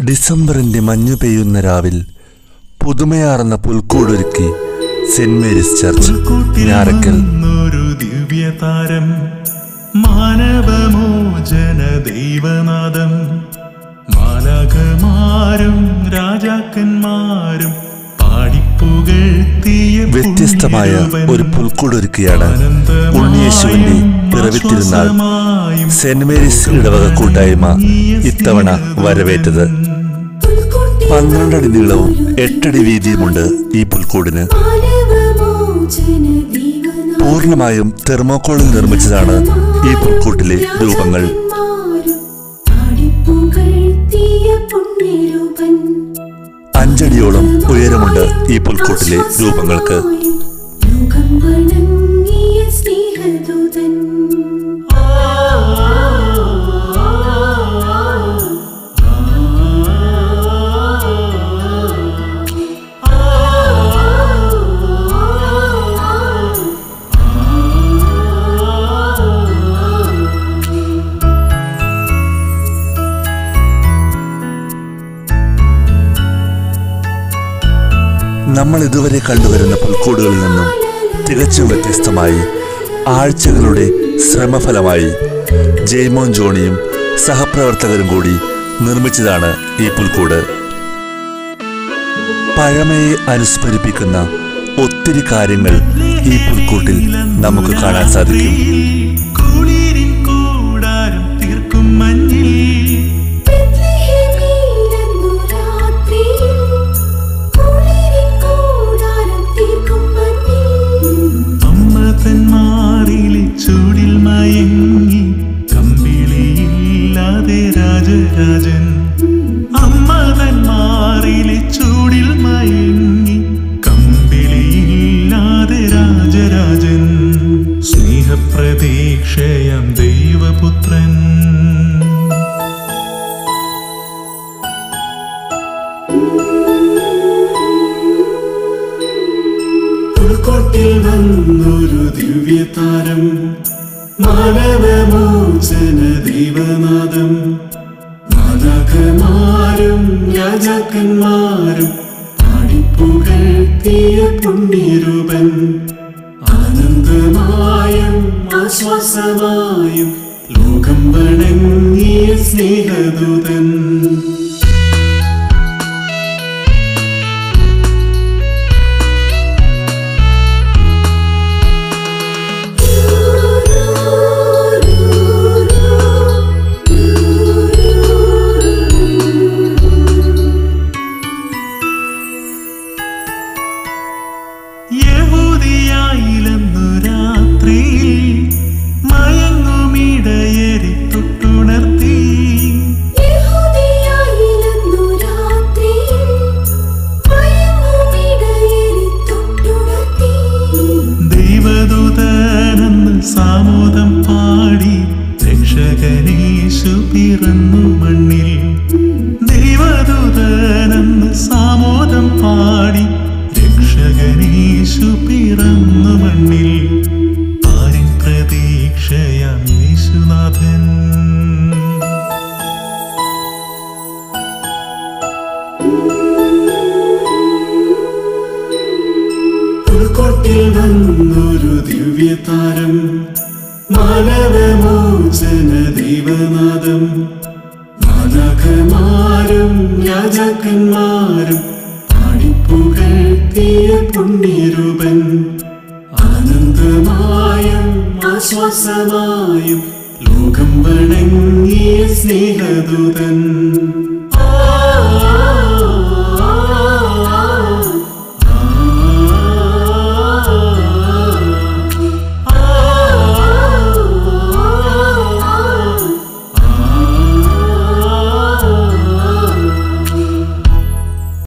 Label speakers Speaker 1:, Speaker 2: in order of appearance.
Speaker 1: ഡിസംബറിന്റെ മഞ്ഞു പെയ്യുന്ന രാവിൽ പുതുമയാർന്ന പുൽക്കൂടൊരുക്കി സെന്റ് മേരീസ് ചർച്ച് ഞാറക്കൽ
Speaker 2: ഒരു ദിവ്യതാരം മാനവമോചന ദൈവനാദം മാലാഖമാരും രാജാക്കന്മാരും പാടിപ്പുകഴ്ത്തിയ
Speaker 1: വ്യത്യസ്തമായ ഒരു പുൽക്കൂടൊരുക്കിയാണ് ഉണ്ണിയേശുവിന്റെ പിറവി തിരുനാൾ സെന്റ് മേരീസ് ഇടവക കൂട്ടായ്മ ഇത്തവണ വരവേറ്റത് പന്ത്രണ്ടടി നീളവും എട്ടടി വീതിയുമുണ്ട് ഈ പുൽക്കൂടിന് പൂർണ്ണമായും തെർമോക്കോളിൽ നിർമ്മിച്ചതാണ് ഈ പുൽക്കൂട്ടിലെ രൂപങ്ങൾ അഞ്ചടിയോളം ഉയരമുണ്ട് ഈ പുൽക്കൂട്ടിലെ രൂപങ്ങൾക്ക്
Speaker 3: സ്നേഹദൂതൻ
Speaker 1: നമ്മൾ ഇതുവരെ കണ്ടുവരുന്ന പുൽക്കൂടുകളിൽ നിന്നും തികച്ചും വ്യത്യസ്തമായി ആഴ്ചകളുടെ ശ്രമഫലമായി ജെയ്മോൻ ജോണിയും സഹപ്രവർത്തകരും കൂടി നിർമ്മിച്ചതാണ് ഈ പുൽക്കൂട് പഴമയെ അനുസ്മരിപ്പിക്കുന്ന ഒത്തിരി കാര്യങ്ങൾ ഈ പുൽക്കൂട്ടിൽ നമുക്ക് കാണാൻ സാധിക്കും
Speaker 2: കുളിരിൻ കൂടാരം തീർക്കും മഞ്ഞിൽ
Speaker 3: ബെത്ലഹേമിലെന്നു രാത്രിയിൽ കുളിരിൻ കൂടാരം തീർക്കും മഞ്ഞിൽ
Speaker 2: അമ്മ തന്മാറിലെ ചൂടിൽ മയങ്ങി കമ്പിളിയില്ലാതെ രാജരാജൻ അമ്മ തന്മാറിലെ ചൂടിൽ മയങ്ങി കമ്പിളിയില്ലാതെ രാജരാജൻ സ്നേഹപ്രതീക്ഷയാം ദൈവപുത്രൻ ഉൾക്കൊട്ടിൽ വന്നൊരു ദിവ്യതാരം മാനവമോചന ദൈവനാദം മാതാക്കന്മാരും രാജാക്കന്മാരും പാടിപ്പുകഴ്ത്തിയ പുണ്യരൂപൻ ആനന്ദമായും ആശ്വാസമായും ലോകം വണങ്ങിയ സ്നേഹദൂതൻ യഹൂദിയായിലെന്നു രാത്രിയിൽ മയങ്ങുമിടയരി തൊട്ടുണർത്തി
Speaker 3: യഹൂദിയായിലെന്നു രാത്രിയിൽ മയങ്ങുമിടയരി തൊട്ടുണർത്തി
Speaker 2: ദൈവദൂതനെന്ന് സാമോദം പാടി രക്ഷകനീശു പിറന്നു മണ്ണിൽ ദൈവദൂതനെന്ന് സാമോദം പാടി രക്ഷകനീശു പിറന്നു മണ്ണിൽ ആരിൻ പ്രതീക്ഷയാം യേശുനാഥൻ ഉൾക്കൊട്ടിൽ വന്നൊരു ദിവ്യതാരം മാനവമോചന ദൈവനാദം മാതാക്കന്മാരും രാജാക്കന്മാരും പാടിപ്പുകഴ്ത്തിയ പുണ്യരൂപൻ ആനന്ദമായും ആശ്വാസമായും ലോകം വണങ്ങിയ സ്നേഹദൂതൻ